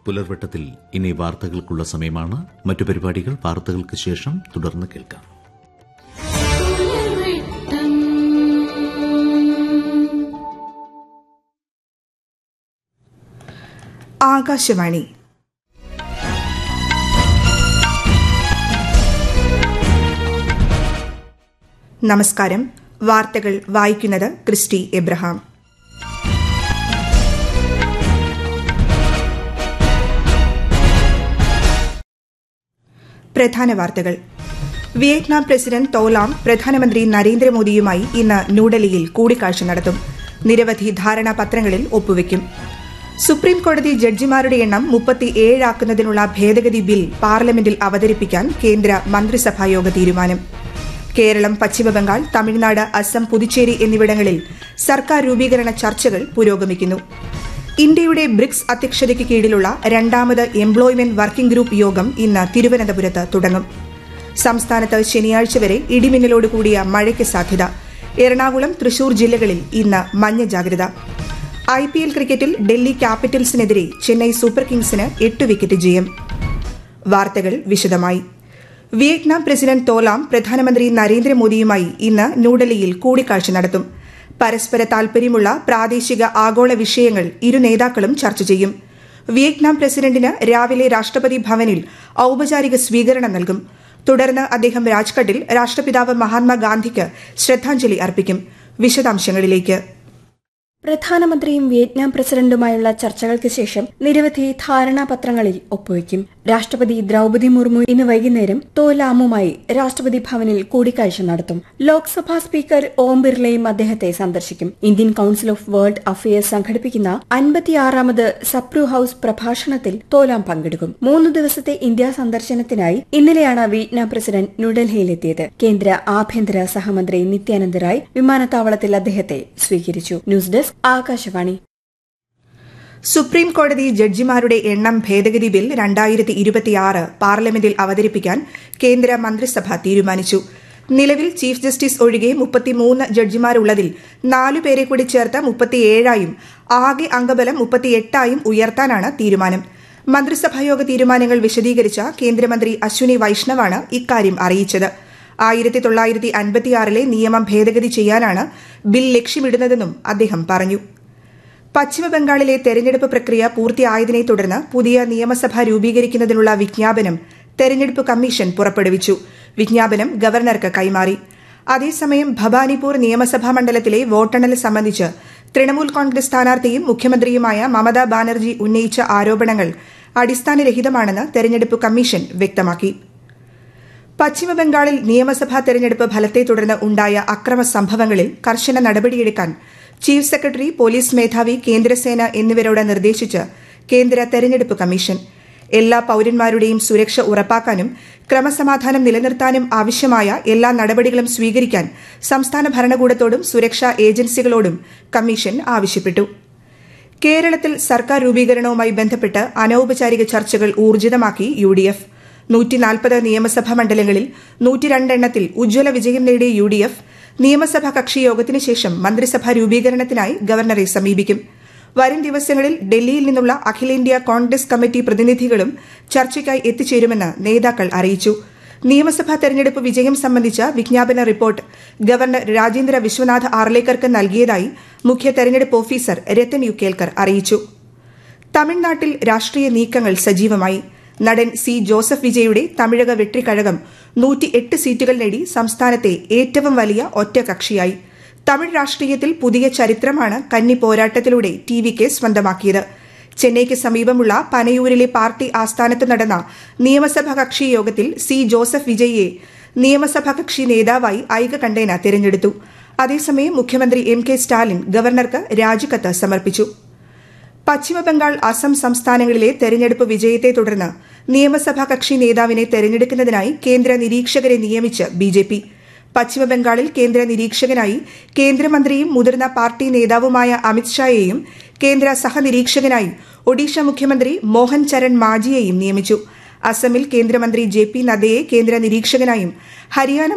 പുലർവട്ടത്തിൽ ഇനി വാർത്തകൾക്കുള്ള സമയമാണ് മറ്റു പരിപാടികൾ വാർത്തകൾക്ക് ശേഷം തുടർന്ന് കേൾക്കാം ആകാശവാണി നമസ്കാരം വാർത്തകൾ വായിക്കുന്നത് ക്രിസ്റ്റി എബ്രഹാം പ്രധാന വാർത്തകൾ വിയറ്റ്നാം പ്രസിഡന്റ് തോലാം പ്രധാനമന്ത്രി നരേന്ദ്രമോദിയുമായി ഇന്ന് ന്യൂഡൽഹിയിൽ കൂടിക്കാഴ്ച നടത്തും നിരവധി ധാരണാപത്രങ്ങളിൽ ഒപ്പുവയ്ക്കും സുപ്രീം കോടതി ജഡ്ജിമാരുടെ എണ്ണം മുപ്പത്തിയേഴാക്കുന്നതിനുള്ള ഭേദഗതി ബിൽ പാർലമെന്റിൽ അവതരിപ്പിക്കാൻ കേന്ദ്ര മന്ത്രിസഭായോഗ തീരുമാനം കേരളം പശ്ചിമബംഗാൾ തമിഴ്നാട് അസം പുതുച്ചേരി എന്നിവിടങ്ങളിൽ സർക്കാർ രൂപീകരണ ചർച്ചകൾ പുരോഗമിക്കുന്നു ഇന്ത്യയുടെ ബ്രിക്സ് അധ്യക്ഷതയ്ക്ക് കീഴിലുള്ള രണ്ടാമത് എംപ്ലോയ്മെന്റ് വർക്കിംഗ് ഗ്രൂപ്പ് യോഗം ഇന്ന് തിരുവനന്തപുരത്ത് തുടങ്ങും സംസ്ഥാനത്ത് ശനിയാഴ്ച വരെ ഇടിമിന്നലോട് കൂടിയ മഴയ്ക്ക് സാധ്യത എറണാകുളം തൃശൂർ ജില്ലകളിൽ ഇന്ന് മഞ്ഞ ജാഗ്രത ഐ പി എൽ ക്രിക്കറ്റിൽ ഡൽഹി ക്യാപിറ്റൽസിനെതിരെ ചെന്നൈ സൂപ്പർ കിങ്സിന് എട്ട് വിക്കറ്റ് ജയം വാർത്തകൾ വിശദമായി വിയറ്റ്നാം പ്രസിഡന്റ് തോലാം പ്രധാനമന്ത്രി നരേന്ദ്രമോദിയുമായി ഇന്ന് ന്യൂഡൽഹിയിൽ കൂടിക്കാഴ്ച നടത്തും പരസ്പര താൽപര്യമുള്ള പ്രാദേശിക ആഗോള വിഷയങ്ങൾ ഇരു നേതാക്കളും ചർച്ച ചെയ്യും വിയറ്റ്നാം പ്രസിഡന്റിന് രാവിലെ രാഷ്ട്രപതി ഭവനിൽ ഔപചാരിക സ്വീകരണം നൽകും തുടർന്ന് അദ്ദേഹം രാജ്ഘട്ടിൽ രാഷ്ട്രപിതാവ് മഹാത്മാഗാന്ധിക്ക് ശ്രദ്ധാഞ്ജലി അർപ്പിക്കും വിശദാംശങ്ങളിലേക്ക് പ്രധാനമന്ത്രിയും വിയറ്റ്നാം പ്രസിഡന്റുമായുള്ള ചർച്ചകൾക്ക് ശേഷം നിരവധി ധാരണാപത്രങ്ങളിൽ ഒപ്പുവയ്ക്കും രാഷ്ട്രപതി ദ്രൌപതി മുർമു ഇന്ന് വൈകുന്നേരം തോലാമുമായി രാഷ്ട്രപതി ഭവനിൽ കൂടിക്കാഴ്ച നടത്തും ലോക്സഭാ സ്പീക്കർ ഓം ബിർളയും അദ്ദേഹത്തെ സന്ദർശിക്കും Indian council of world affairs സംഘടിപ്പിക്കുന്ന അൻപത്തിയാറാമത് സപ്രു ഹൌസ് പ്രഭാഷണത്തിൽ തോലാം പങ്കെടുക്കും മൂന്ന് ദിവസത്തെ ഇന്ത്യ സന്ദർശനത്തിനായി ഇന്നലെയാണ് വിയറ്റ്നാം പ്രസിഡന്റ് ന്യൂഡൽഹിയിലെത്തിയത് കേന്ദ്ര ആഭ്യന്തര സഹമന്ത്രി നിത്യാനന്ദ റായ് വിമാനത്താവളത്തിൽ അദ്ദേഹത്തെ സ്വീകരിച്ചു ന്യൂസ് ഡെസ്ക് ആകാശവാണി സുപ്രീം കോടതി ജഡ്ജിമാരുടെ എണ്ണം ഭേദഗതി ബിൽ രണ്ടായിരത്തി ഇരുപത്തിയാറ് പാർലമെന്റിൽ അവതരിപ്പിക്കാൻ കേന്ദ്ര മന്ത്രിസഭ തീരുമാനിച്ചു നിലവിൽ ചീഫ് ജസ്റ്റിസ് ഒഴികെ മുപ്പത്തിമൂന്ന് ജഡ്ജിമാരുള്ളതിൽ നാലുപേരെ കൂടി ചേർത്ത് മുപ്പത്തിയേഴായും ആകെ അംഗബലം മുപ്പത്തിയെട്ടായും ഉയർത്താനാണ് തീരുമാനം മന്ത്രിസഭായോഗ തീരുമാനങ്ങൾ വിശദീകരിച്ച കേന്ദ്രമന്ത്രി അശ്വിനി വൈഷ്ണവാണ് ഇക്കാര്യം അറിയിച്ചത് ആയിരത്തി തൊള്ളായിരത്തി അൻപത്തിയാറിലെ നിയമം ഭേദഗതി ചെയ്യാനാണ് ബിൽ ലക്ഷ്യമിടുന്നതെന്നും അദ്ദേഹം പറഞ്ഞു പശ്ചിമബംഗാളിലെ തെരഞ്ഞെടുപ്പ് പ്രക്രിയ പൂർത്തിയായതിനെ തുടർന്ന് പുതിയ നിയമസഭ രൂപീകരിക്കുന്നതിനുള്ള വിജ്ഞാപനം തെരഞ്ഞെടുപ്പ് കമ്മീഷൻ പുറപ്പെടുവിച്ചു വിജ്ഞാപനം ഗവർണർക്ക് കൈമാറി അതേസമയം ഭവാനിപൂർ നിയമസഭാ മണ്ഡലത്തിലെ വോട്ടെണ്ണൽ സംബന്ധിച്ച് തൃണമൂൽ കോൺഗ്രസ് സ്ഥാനാർത്ഥിയും മുഖ്യമന്ത്രിയുമായ മമതാ ബാനർജി ഉന്നയിച്ച ആരോപണങ്ങൾ അടിസ്ഥാനരഹിതമാണെന്ന് തെരഞ്ഞെടുപ്പ് കമ്മീഷൻ വ്യക്തമാക്കി പശ്ചിമബംഗാളിൽ നിയമസഭാ തെരഞ്ഞെടുപ്പ് ഫലത്തെ തുടർന്ന് ഉണ്ടായ അക്രമ സംഭവങ്ങളിൽ കർശന നടപടിയെടുക്കാൻ ചീഫ് സെക്രട്ടറി പോലീസ് മേധാവി കേന്ദ്രസേന എന്നിവരോട് നിർദ്ദേശിച്ച് കേന്ദ്ര തെരഞ്ഞെടുപ്പ് കമ്മീഷൻ എല്ലാ പൌരന്മാരുടെയും സുരക്ഷ ഉറപ്പാക്കാനും ക്രമസമാധാനം നിലനിർത്താനും ആവശ്യമായ എല്ലാ നടപടികളും സ്വീകരിക്കാൻ സംസ്ഥാന ഭരണകൂടത്തോടും സുരക്ഷാ ഏജൻസികളോടും കമ്മീഷൻ ആവശ്യപ്പെട്ടു കേരളത്തിൽ സർക്കാർ രൂപീകരണവുമായി ബന്ധപ്പെട്ട് അനൌപചാരിക ചർച്ചകൾ ഊർജിതമാക്കി യു ഡി എഫ് നൂറ്റിനാൽപ്പത് നിയമസഭാ മണ്ഡലങ്ങളിൽ നൂറ്റിരണ്ടെണ്ണത്തിൽ ഉജ്ജ്വല വിജയം നേടിയ യു ഡി എഫ് നിയമസഭാ കക്ഷി യോഗത്തിന് ശേഷം മന്ത്രിസഭാ രൂപീകരണത്തിനായി ഗവർണറെ സമീപിക്കും വരും ദിവസങ്ങളിൽ ഡൽഹിയിൽ നിന്നുള്ള അഖിലേന്ത്യാ കോൺഗ്രസ് കമ്മിറ്റി പ്രതിനിധികളും ചർച്ചയ്ക്കായി എത്തിച്ചേരുമെന്ന് നേതാക്കൾ അറിയിച്ചു നിയമസഭാ തെരഞ്ഞെടുപ്പ് വിജയം സംബന്ധിച്ച വിജ്ഞാപന റിപ്പോർട്ട് ഗവർണർ രാജേന്ദ്ര വിശ്വനാഥ് ആർലേക്കർക്ക് നൽകിയതായി മുഖ്യ തെരഞ്ഞെടുപ്പ് ഓഫീസർ രത്തൻ യു കേൽക്കർ അറിയിച്ചു തമിഴ്നാട്ടിൽ രാഷ്ട്രീയ നീക്കങ്ങൾ സജീവമായി നടൻ സി ജോസഫ് വിജയുടെ തമിഴക വെട്രിക്കഴകം നൂറ്റിയെട്ട് സീറ്റുകൾ നേടി സംസ്ഥാനത്തെ ഏറ്റവും വലിയ ഒറ്റകക്ഷിയായി തമിഴ് രാഷ്ട്രീയത്തിൽ പുതിയ ചരിത്രമാണ് കന്നി പോരാട്ടത്തിലൂടെ ടി വിക്ക് സ്വന്തമാക്കിയത് ചെന്നൈക്ക് സമീപമുള്ള പനയൂരിലെ പാർട്ടി ആസ്ഥാനത്ത് നടന്ന നിയമസഭാ കക്ഷി യോഗത്തിൽ സി ജോസഫ് വിജയിയെ നിയമസഭാ കക്ഷി നേതാവായി ഐകകണ്ഠേന തിരഞ്ഞെടുത്തു അതേസമയം മുഖ്യമന്ത്രി എം കെ സ്റ്റാലിൻ ഗവർണർക്ക് രാജിക്കത്ത് സമർപ്പിച്ചു പശ്ചിമബംഗാൾ അസം സംസ്ഥാനങ്ങളിലെ തെരഞ്ഞെടുപ്പ് വിജയത്തെ തുടർന്ന് നിയമസഭാ കക്ഷി നേതാവിനെ തെരഞ്ഞെടുക്കുന്നതിനായി കേന്ദ്ര നിരീക്ഷകരെ നിയമിച്ച് ബിജെപി പശ്ചിമബംഗാളിൽ കേന്ദ്ര നിരീക്ഷകനായി കേന്ദ്രമന്ത്രിയും മുതിർന്ന പാർട്ടി നേതാവുമായ അമിത്ഷായെയും കേന്ദ്ര സഹനിരീക്ഷകനായി ഒഡീഷ മുഖ്യമന്ത്രി മോഹൻ ചരൺ മാജിയെയും നിയമിച്ചു അസമിൽ കേന്ദ്രമന്ത്രി ജെ പി നദ്ദയെ കേന്ദ്ര നിരീക്ഷകനായും ഹരിയാന